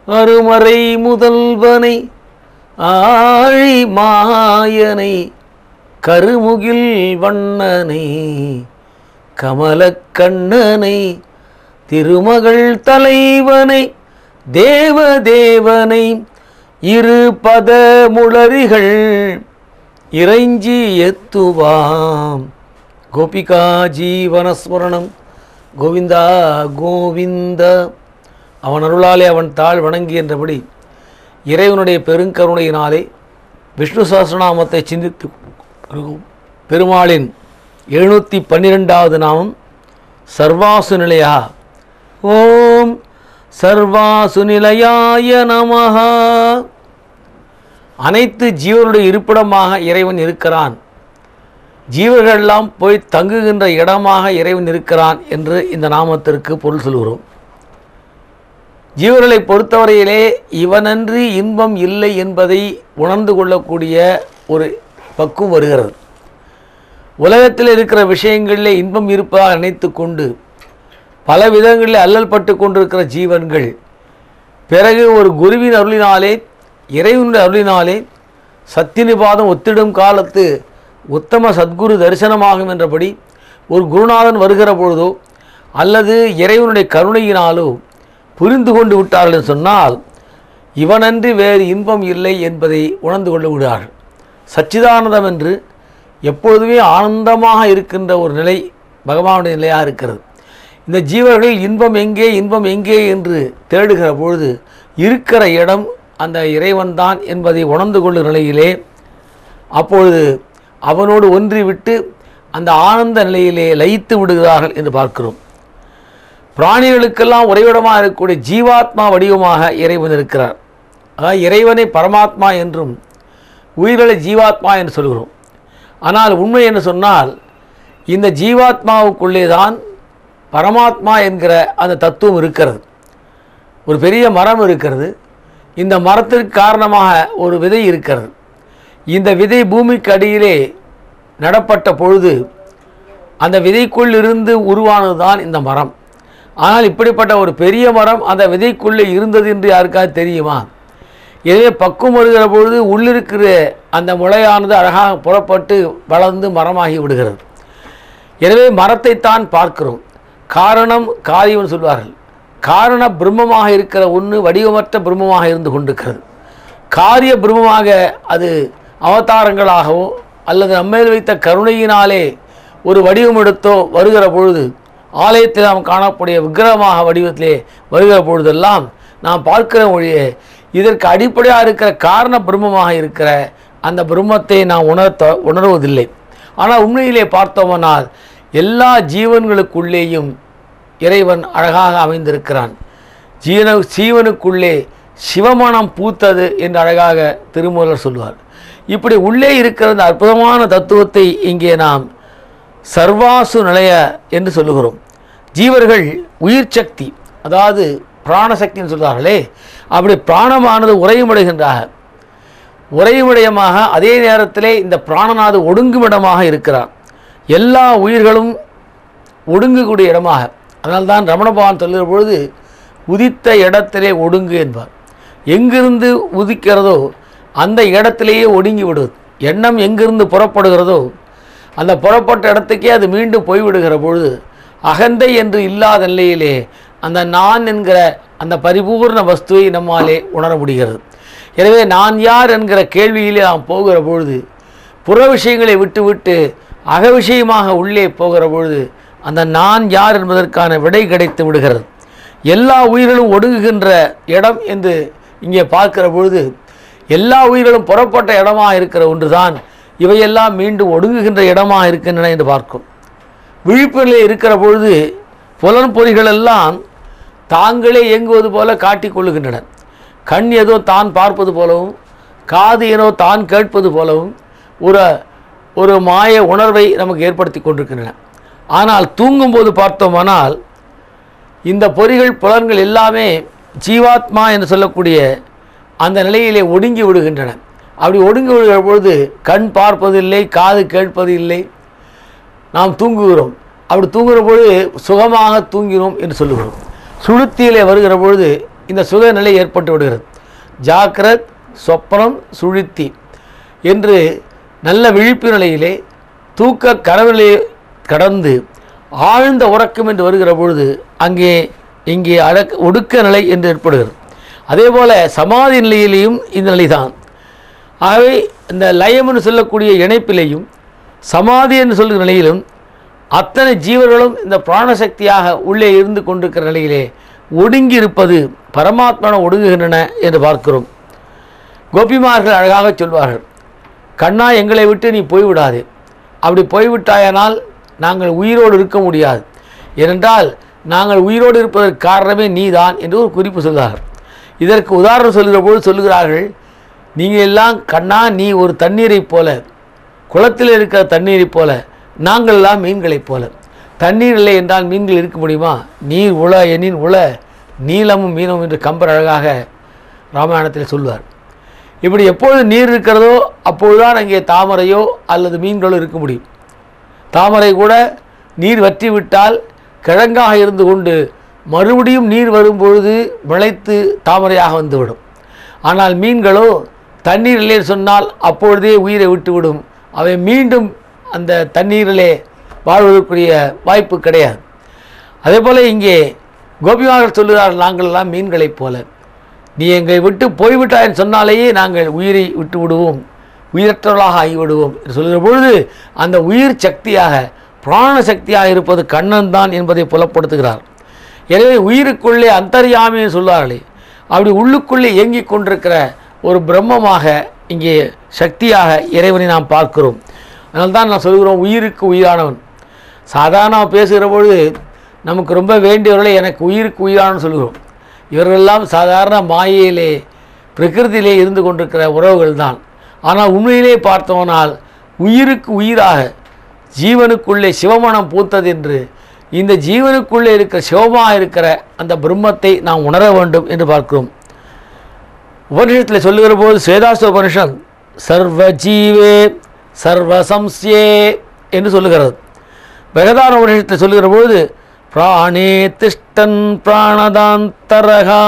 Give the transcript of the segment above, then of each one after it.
அருமறை முதல்வனை ஆழி மாயனை கருமுகில் வண்ணனை கமலக்கண்ணனை திருமகள் தலைவனை தேவதேவனை இரு பத முளரிகள் இறைஞ்சி எத்துவாம் கோபிகா ஜீவனஸ்மரணம் கோவிந்தா கோவிந்த அவன் அருளாலே அவன் தாழ் வணங்கியன்றபடி இறைவனுடைய பெருங்கருணையினாலே விஷ்ணு சஹஸ்ரநாமத்தை சிந்தித்து வருகிறோம். பெருமாளின் எழுநூற்றி பன்னிரெண்டாவது நாமம் சர்வாசு நிலையா ஓம் சர்வாசு நிலையாய நமஹா அனைத்து ஜீவனுடைய இருப்பிடமாக இறைவன் இருக்கிறான் ஜீவர்களெல்லாம் போய் தங்குகின்ற இடமாக இறைவன் இருக்கிறான் என்று இந்த நாமத்திற்கு பொருள் சொல்கிறோம் ஜீவர்களை பொறுத்தவரையிலே இவனன்றி இன்பம் இல்லை என்பதை உணர்ந்து கொள்ளக்கூடிய ஒரு பக்குவம் வருகிறது உலகத்தில் இருக்கிற விஷயங்களிலே இன்பம் இருப்பதாக நினைத்து கொண்டு பல விதங்களில் அல்லல் பட்டு கொண்டிருக்கிற ஜீவன்கள் பிறகு ஒரு குருவின் அருளினாலே இறைவனுடைய அருளினாலே சத்தியநிபாதம் ஒத்திடும் காலத்து உத்தம சத்குரு தரிசனமாகும் என்றபடி ஒரு குருநாதன் வருகிற பொழுதோ அல்லது இறைவனுடைய கருணையினாலோ புரிந்து கொண்டு விட்டார்கள் என்று சொன்னால் இவனன்றி வேறு இன்பம் இல்லை என்பதை உணர்ந்து கொண்டு விடுவார்கள் சச்சிதானந்தம் என்று எப்பொழுதுமே ஆனந்தமாக இருக்கின்ற ஒரு நிலை பகவானுடைய நிலையாக இருக்கிறது இந்த ஜீவர்கள் இன்பம் எங்கே இன்பம் எங்கே என்று தேடுகிற பொழுது இருக்கிற இடம் அந்த இறைவன்தான் என்பதை உணர்ந்து கொள்ளும் நிலையிலே அப்பொழுது அவனோடு ஒன்றி விட்டு அந்த ஆனந்த நிலையிலே லயித்து விடுகிறார்கள் என்று பார்க்கிறோம் பிராணிகளுக்கெல்லாம் உறைவிடமாக இருக்கக்கூடிய ஜீவாத்மா வடிவமாக இறைவன் இருக்கிறார் அதாவது இறைவனை பரமாத்மா என்றும் உயிர்களை ஜீவாத்மா என்று சொல்கிறோம் ஆனால் உண்மை என்று சொன்னால் இந்த ஜீவாத்மாவுக்குள்ளே தான் பரமாத்மா என்கிற அந்த தத்துவம் இருக்கிறது ஒரு பெரிய மரம் இருக்கிறது இந்த மரத்திற்கு காரணமாக ஒரு விதை இருக்கிறது இந்த விதை பூமிக்கு அடியிலே நடப்பட்ட பொழுது அந்த விதைக்குள் இருந்து உருவானது தான் இந்த மரம் ஆனால் இப்படிப்பட்ட ஒரு பெரிய மரம் அந்த விதைக்குள்ளே இருந்தது என்று யாருக்காவது தெரியுமா எனவே பக்குவம் வருகிற பொழுது உள்ளிருக்கிற அந்த முளையானது அழகாக புறப்பட்டு வளர்ந்து மரமாகி விடுகிறது எனவே மரத்தைத்தான் பார்க்கிறோம் காரணம் காரியம் சொல்வார்கள் காரண பிரம்மமாக இருக்கிற ஒன்று வடிவமற்ற பிரம்மமாக இருந்து கொண்டிருக்கிறது காரிய பிரம்மமாக அது அவதாரங்களாகவோ அல்லது நம்மேல் வைத்த கருணையினாலே ஒரு வடிவம் எடுத்தோ வருகிற பொழுது ஆலயத்தில் நாம் காணக்கூடிய விக்கிரகமாக வடிவத்திலே வருகிற பொழுதெல்லாம் நாம் பார்க்கிற மொழியே இதற்கு அடிப்படையாக இருக்கிற காரண பிரம்மமாக இருக்கிற அந்த பிரம்மத்தை நாம் உணர்த்த உணர்வதில்லை ஆனால் உண்மையிலே பார்த்தோமானால் எல்லா ஜீவன்களுக்குள்ளேயும் இறைவன் அழகாக அமைந்திருக்கிறான் ஜீவன ஜீவனுக்குள்ளே சிவமணம் பூத்தது என்று அழகாக திருமூலர் சொல்வார் இப்படி உள்ளே இருக்கிற அந்த அற்புதமான தத்துவத்தை இங்கே நாம் சர்வாசு நிலைய என்று சொல்லுகிறோம் ஜீவர்கள் உயிர் சக்தி அதாவது பிராணசக்தின்னு சொல்கிறார்களே அப்படி பிராணமானது உறையுமடைகின்றாக உறையுமிடயமாக அதே நேரத்திலே இந்த பிராணநாது ஒடுங்குமிடமாக இருக்கிறார் எல்லா உயிர்களும் ஒடுங்கக்கூடிய இடமாக அதனால்தான் ரமண பகவான் சொல்லுகிற பொழுது உதித்த இடத்திலே ஒடுங்கு என்பார் எங்கிருந்து உதிக்கிறதோ அந்த இடத்திலேயே ஒடுங்கி விடுவது எண்ணம் எங்கிருந்து புறப்படுகிறதோ அந்த புறப்பட்ட இடத்துக்கே அது மீண்டும் போய்விடுகிற பொழுது அகந்தை என்று இல்லாத நிலையிலே அந்த நான் என்கிற அந்த பரிபூர்ண வஸ்துவை நம்மாலே உணர முடிகிறது எனவே நான் யார் என்கிற கேள்வியிலே நாம் போகிற பொழுது புற விஷயங்களை விட்டுவிட்டு அக விஷயமாக உள்ளே போகிற பொழுது அந்த நான் யார் என்பதற்கான விடை கிடைத்து விடுகிறது எல்லா உயிர்களும் ஒடுங்குகின்ற இடம் என்று இங்கே பார்க்கிற பொழுது எல்லா உயிர்களும் புறப்பட்ட இடமாக இருக்கிற ஒன்றுதான் இவையெல்லாம் மீண்டும் ஒடுங்குகின்ற இடமாக இருக்கின்றன என்று பார்க்கும் விழிப்புநிலை இருக்கிற பொழுது புலன்பொறிகள் எல்லாம் தாங்களே இயங்குவது போல காட்டிக் கொள்ளுகின்றன கண் ஏதோ தான் பார்ப்பது போலவும் காது ஏதோ தான் கேட்பது போலவும் ஒரு ஒரு மாய உணர்வை நமக்கு ஏற்படுத்தி கொண்டிருக்கின்றன ஆனால் தூங்கும்போது பார்த்தோமானால் இந்த பொறிகள் புலன்கள் எல்லாமே ஜீவாத்மா என்று சொல்லக்கூடிய அந்த நிலையிலே ஒடுங்கி விடுகின்றன அப்படி ஒடுங்கி விடுகிற பொழுது கண் பார்ப்பதில்லை காது கேட்பது இல்லை நாம் தூங்குகிறோம் அப்படி தூங்குகிற பொழுது சுகமாக தூங்கினோம் என்று சொல்லுகிறோம் சுளுத்தியிலே வருகிற பொழுது இந்த சுக நிலை ஏற்பட்டு விடுகிறது ஜாக்கிரத் சொப்பனம் சுழித்தி என்று நல்ல விழிப்பு நிலையிலே தூக்க கனவிலே கடந்து ஆழ்ந்த உறக்கம் என்று வருகிற பொழுது அங்கே இங்கே அடக்க ஒடுக்க நிலை என்று ஏற்படுகிறது அதே போல சமாதி நிலையிலேயும் இந்த நிலைதான் ஆகவே இந்த லயம் என்று சொல்லக்கூடிய இணைப்பிலேயும் சமாதி என்று சொல்கிற நிலையிலும் அத்தனை ஜீவர்களும் இந்த பிராணசக்தியாக உள்ளே இருந்து கொண்டிருக்கிற நிலையிலே ஒடுங்கி இருப்பது பரமாத்மான ஒடுங்குகின்றன என்று பார்க்கிறோம் கோபிமார்கள் அழகாக சொல்வார்கள் கண்ணா எங்களை விட்டு நீ போய்விடாதே அப்படி போய்விட்டாயானால் நாங்கள் உயிரோடு இருக்க முடியாது ஏனென்றால் நாங்கள் உயிரோடு இருப்பதற்கு காரணமே நீதான் என்று ஒரு குறிப்பு சொல்கிறார்கள் இதற்கு உதாரணம் சொல்கிற போது சொல்லுகிறார்கள் நீங்கள் எல்லாம் கண்ணா நீ ஒரு தண்ணீரைப் போல குளத்தில் இருக்கிற தண்ணீரைப் போல நாங்கள் எல்லாம் மீன்களைப் போல தண்ணீர் இல்லை என்றால் மீன்கள் இருக்க முடியுமா நீர் உள எனின் உள நீளமும் மீனமும் என்று கம்பர் அழகாக ராமாயணத்தில் சொல்வார் இப்படி எப்பொழுது நீர் இருக்கிறதோ அப்பொழுதுதான் அங்கே தாமரையோ அல்லது மீன்களோ இருக்க முடியும் தாமரை கூட நீர் வற்றி விட்டால் கிழங்காக இருந்து கொண்டு மறுபடியும் நீர் வரும்பொழுது முளைத்து தாமரையாக வந்துவிடும் ஆனால் மீன்களோ தண்ணீர் இல்லைன்னு சொன்னால் அப்பொழுதே உயிரை விட்டுவிடும் அவை மீண்டும் அந்த தண்ணீரிலே வாழ்வதற்குரிய வாய்ப்பு கிடையாது அதே போல் இங்கே கோபிமார்கள் சொல்லுகிறார்கள் நாங்கள் எல்லாம் மீன்களைப் போல நீ எங்களை விட்டு போய்விட்டாய் சொன்னாலேயே நாங்கள் உயிரை விட்டு விடுவோம் உயிரற்றவர்களாக ஆகிவிடுவோம் என்று சொல்கிற பொழுது அந்த உயிர் சக்தியாக பிராண சக்தியாக இருப்பது கண்ணன் தான் என்பதை புலப்படுத்துகிறார் எனவே உயிருக்குள்ளே அந்தர்யாமின்னு சொல்வார்களே அப்படி உள்ளுக்குள்ளே இயங்கிக் கொண்டிருக்கிற ஒரு பிரம்மமாக இங்கே சக்தியாக இறைவனை நாம் பார்க்கிறோம் அதனால தான் நான் சொல்கிறோம் உயிருக்கு உயிரானவன் சாதாரணமாக பேசுகிற பொழுது நமக்கு ரொம்ப வேண்டியவர்களை எனக்கு உயிருக்கு உயிரானு சொல்கிறோம் இவர்களெல்லாம் சாதாரண மாயையிலே பிரகிருதியிலே இருந்து கொண்டிருக்கிற உறவுகள் தான் ஆனால் உண்மையிலே பார்த்தோனால் உயிருக்கு உயிராக ஜீவனுக்குள்ளே சிவமணம் பூத்தது என்று இந்த ஜீவனுக்குள்ளே இருக்கிற சிவமாக இருக்கிற அந்த பிரம்மத்தை நாம் உணர வேண்டும் என்று பார்க்கிறோம் உபனிஷத்தில் சொல்லுகிற போது ஸ்வேதாஸ்த உபனிஷம் சர்வ ஜீவே சர்வ சம்ஸ்யே என்று சொல்லுகிறது பிரகதான உபனிஷத்தில் சொல்லுகிற போது பிராணே திஷ்டன் பிராணதாந்தரகா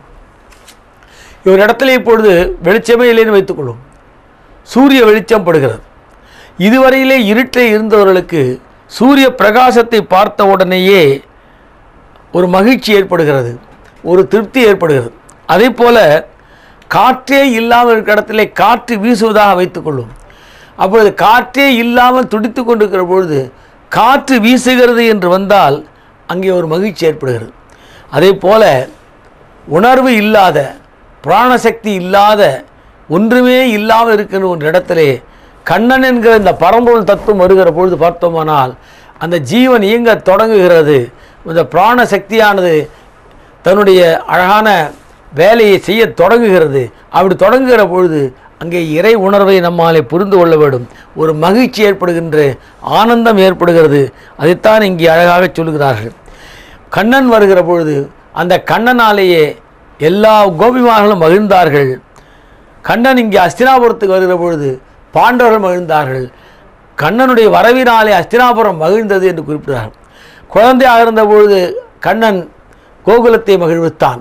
ஒரு இடத்துல இப்பொழுது வெளிச்சமே இல்லைன்னு வைத்துக்கொள்ளும் சூரிய வெளிச்சம் படுகிறது இதுவரையிலே இருட்டில் இருந்தவர்களுக்கு சூரிய பிரகாசத்தை பார்த்த உடனேயே ஒரு மகிழ்ச்சி ஏற்படுகிறது ஒரு திருப்தி ஏற்படுகிறது அதே போல காற்றே இல்லாமல் இருக்கிற இடத்துல காற்று வீசுவதாக வைத்துக்கொள்ளும் அப்பொழுது காற்றே இல்லாமல் துடித்து கொண்டிருக்கிற பொழுது காற்று வீசுகிறது என்று வந்தால் அங்கே ஒரு மகிழ்ச்சி ஏற்படுகிறது அதே போல உணர்வு இல்லாத பிராணசக்தி இல்லாத ஒன்றுமே இல்லாமல் இருக்கின்ற ஒரு இடத்திலே கண்ணன் என்கிற இந்த பரம்பொருள் தத்துவம் வருகிற பொழுது பார்த்தோமானால் அந்த ஜீவன் இயங்க தொடங்குகிறது இந்த பிராண சக்தியானது தன்னுடைய அழகான வேலையை செய்ய தொடங்குகிறது அப்படி தொடங்குகிற பொழுது அங்கே இறை உணர்வை நம்மாலே புரிந்து கொள்ள வேண்டும் ஒரு மகிழ்ச்சி ஏற்படுகின்ற ஆனந்தம் ஏற்படுகிறது அதைத்தான் இங்கே அழகாக சொல்கிறார்கள் கண்ணன் வருகிற பொழுது அந்த கண்ணனாலேயே எல்லா கோபிமார்களும் மகிழ்ந்தார்கள் கண்ணன் இங்கே அஸ்தினாபுரத்துக்கு வருகிற பொழுது பாண்டவர்கள் மகிழ்ந்தார்கள் கண்ணனுடைய வரவினாலே அஸ்தினாபுரம் மகிழ்ந்தது என்று குறிப்பிட்டார்கள் குழந்தையாக இருந்த பொழுது கண்ணன் கோகுலத்தை மகிழ்வித்தான்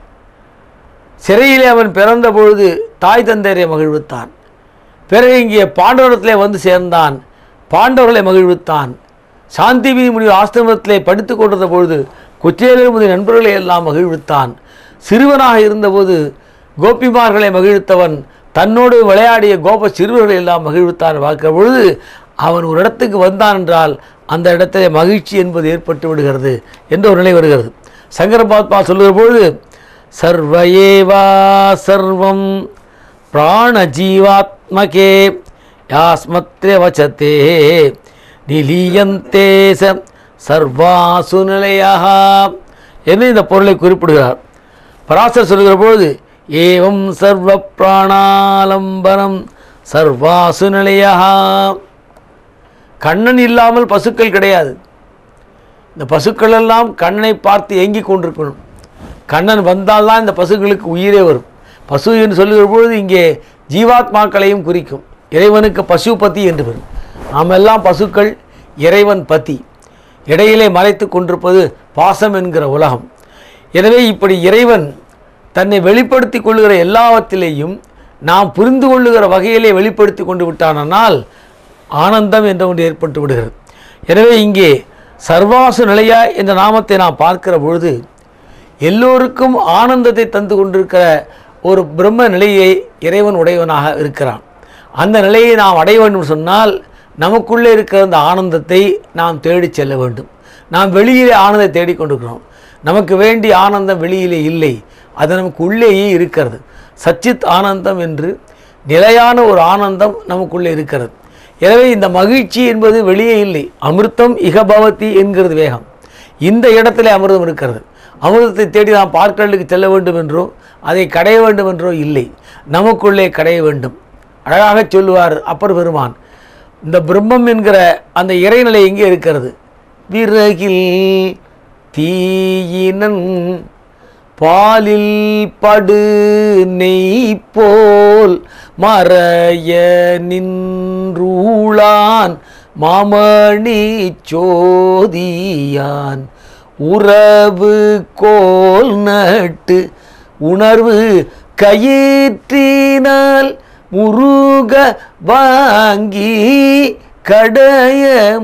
சிறையிலே அவன் பிறந்த பொழுது தாய் தந்தையரை மகிழ்வித்தான் பிறகு இங்கே பாண்டவரத்திலே வந்து சேர்ந்தான் பாண்டவர்களை மகிழ்வித்தான் சாந்திபி முனி ஆசிரமத்திலே படித்து கொண்டிருந்த பொழுது கொச்சையிலிருந்து முதல் நண்பர்களை எல்லாம் மகிழ்வித்தான் சிறுவனாக இருந்தபோது கோபிமார்களை மகிழ்த்தவன் தன்னோடு விளையாடிய கோப சிறுவர்களை எல்லாம் மகிழ்வித்தான் பார்க்கிற பொழுது அவன் ஒரு இடத்துக்கு வந்தான் என்றால் அந்த இடத்திலே மகிழ்ச்சி என்பது ஏற்பட்டு விடுகிறது என்ற ஒரு நிலை வருகிறது சங்கர மகாத்மா சொல்லுகிற பொழுது சர்வயேவா சர்வம் பிராணஜீவாத்மகே யாஸ்மத்ரே வச்சத்தே நிலீயந்தே ச சர்வாசு நிலையா என்று இந்த பொருளை குறிப்பிடுகிறார் பராசர் சொல்லுகிற பொழுது ஏவம் சர்வ பிராணாலம்பரம் சர்வாசு நிலையா கண்ணன் இல்லாமல் பசுக்கள் கிடையாது இந்த பசுக்கள் எல்லாம் கண்ணனை பார்த்து ஏங்கிக் கொண்டிருக்கணும் கண்ணன் வந்தால்தான் இந்த பசுக்களுக்கு உயிரே வரும் பசு என்று சொல்லுகிற பொழுது இங்கே ஜீவாத்மாக்களையும் குறிக்கும் இறைவனுக்கு பசுபதி என்று வரும் நாம் எல்லாம் பசுக்கள் இறைவன் பதி இடையிலே மறைத்து கொண்டிருப்பது பாசம் என்கிற உலகம் எனவே இப்படி இறைவன் தன்னை வெளிப்படுத்தி கொள்ளுகிற எல்லாவற்றிலேயும் நாம் புரிந்து கொள்ளுகிற வகையிலே வெளிப்படுத்தி கொண்டு விட்டானால் ஆனந்தம் என்ற ஒன்று ஏற்பட்டு விடுகிறது எனவே இங்கே சர்வாசு நிலையா என்ற நாமத்தை நாம் பார்க்கிற பொழுது எல்லோருக்கும் ஆனந்தத்தை தந்து கொண்டிருக்கிற ஒரு பிரம்ம நிலையை இறைவன் உடையவனாக இருக்கிறான் அந்த நிலையை நாம் அடைய வேண்டும் சொன்னால் நமக்குள்ளே இருக்கிற அந்த ஆனந்தத்தை நாம் தேடிச் செல்ல வேண்டும் நாம் வெளியிலே ஆனந்தத்தை தேடிக்கொண்டிருக்கிறோம் நமக்கு வேண்டிய ஆனந்தம் வெளியிலே இல்லை அது நமக்கு உள்ளேயே இருக்கிறது சச்சித் ஆனந்தம் என்று நிலையான ஒரு ஆனந்தம் நமக்குள்ளே இருக்கிறது எனவே இந்த மகிழ்ச்சி என்பது வெளியே இல்லை அமிர்தம் இகபவதி என்கிறது வேகம் இந்த இடத்திலே அமிர்தம் இருக்கிறது அமிர்தத்தை தேடி நாம் பார்க்கடலுக்கு செல்ல வேண்டும் என்றோ அதை கடைய வேண்டும் என்றோ இல்லை நமக்குள்ளே கடைய வேண்டும் அழகாக சொல்லுவார் அப்பர் பெருமான் இந்த பிரம்மம் என்கிற அந்த இறைநிலை எங்கே இருக்கிறது விறகில் தீயினன் பாலில் படு நெய் போல் மறைய நின்றூளான் மாமணி சோதியான் உறவு கோல் நட்டு உணர்வு கயிற்றினால் முருக வாங்கி கடைய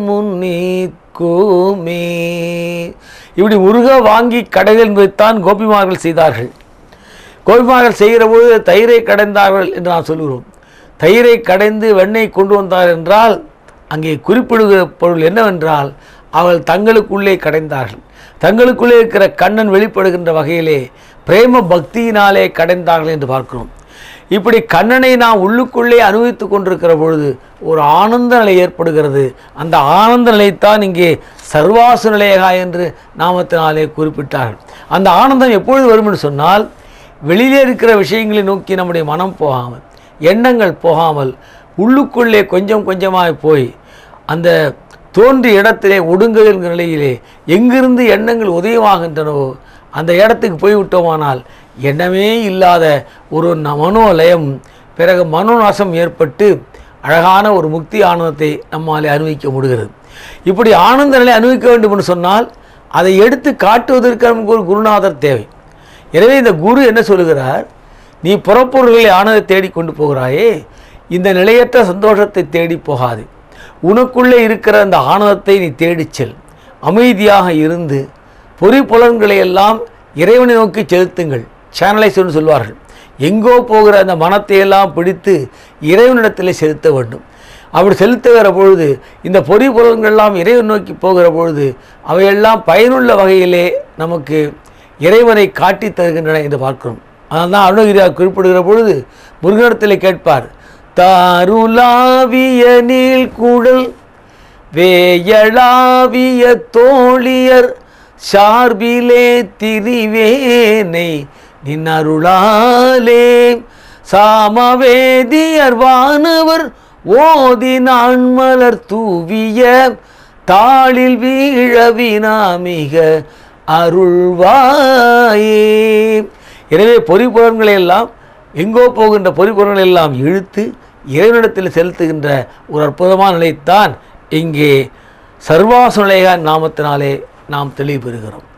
முன்னிற்குமே இப்படி முருக வாங்கி கடைதல் என்பதைத்தான் கோபிமார்கள் செய்தார்கள் கோபிமார்கள் செய்கிற பொழுது தயிரை கடைந்தார்கள் என்று நாம் சொல்கிறோம் தயிரை கடைந்து வெண்ணெய் கொண்டு வந்தார் என்றால் அங்கே குறிப்பிடுகிற பொருள் என்னவென்றால் அவள் தங்களுக்குள்ளே கடைந்தார்கள் தங்களுக்குள்ளே இருக்கிற கண்ணன் வெளிப்படுகின்ற வகையிலே பிரேம பக்தியினாலே கடைந்தார்கள் என்று பார்க்கிறோம் இப்படி கண்ணனை நாம் உள்ளுக்குள்ளே அனுபவித்துக் கொண்டிருக்கிற பொழுது ஒரு ஆனந்த நிலை ஏற்படுகிறது அந்த ஆனந்த நிலைத்தான் இங்கே சர்வாசு நிலையகா என்று நாமத்தினாலே குறிப்பிட்டார்கள் அந்த ஆனந்தம் எப்பொழுது வரும் என்று சொன்னால் வெளியிலே இருக்கிற விஷயங்களை நோக்கி நம்முடைய மனம் போகாமல் எண்ணங்கள் போகாமல் உள்ளுக்குள்ளே கொஞ்சம் கொஞ்சமாய் போய் அந்த தோன்றிய இடத்திலே ஒடுங்குகின்ற நிலையிலே எங்கிருந்து எண்ணங்கள் உதயமாகின்றனவோ அந்த இடத்துக்கு போய்விட்டோமானால் எண்ணமே இல்லாத ஒரு ந- மனோலயம் பிறகு மனோநாசம் ஏற்பட்டு அழகான ஒரு முக்தி ஆனந்தத்தை நம்மாலே அனுபவிக்க முடிகிறது இப்படி ஆனந்த நிலை அனுபவிக்க வேண்டும் என்று சொன்னால் அதை எடுத்து காட்டுவதற்கு நமக்கு ஒரு குருநாதர் தேவை எனவே இந்த குரு என்ன சொல்லுகிறார் நீ புறப்பொருள்களை ஆனதை தேடி கொண்டு போகிறாயே இந்த நிலையற்ற சந்தோஷத்தை தேடி போகாது உனக்குள்ளே இருக்கிற அந்த ஆனந்தத்தை நீ தேடிச் செல் அமைதியாக இருந்து பொறி புலன்களை எல்லாம் இறைவனை நோக்கி செலுத்துங்கள் சேனலை சொல்லி சொல்வார்கள் எங்கோ போகிற அந்த மனத்தை எல்லாம் பிடித்து இறைவனிடத்தில் செலுத்த வேண்டும் அப்படி செலுத்துகிற பொழுது இந்த பொறி புலன்கள்லாம் இறைவன் நோக்கி போகிற பொழுது அவையெல்லாம் பயனுள்ள வகையிலே நமக்கு இறைவனை காட்டித் தருகின்றன என்று பார்க்கிறோம் அதனால் தான் அருணகிரியார் குறிப்பிடுகிற பொழுது முருகனிடத்தில் கேட்பார் தாருலாவிய நீழ்குழல் வேயளாவிய தோழியர் சார்பிலே திரிவேனை நின் அருளாலே சாமவேதியர் வானவர் ஓதி நான் மலர் தூவிய தாளில் வீழவினாமிக அருள்வாயே எனவே பொறிப்புறன்களை எல்லாம் எங்கோ போகின்ற பொறிப்புறன்களை எல்லாம் இழுத்து இறைவனிடத்தில் செலுத்துகின்ற ஒரு அற்புதமான நிலைத்தான் இங்கே சர்வாசுநிலைய நாமத்தினாலே நாம் தெளிவு பெறுகிறோம்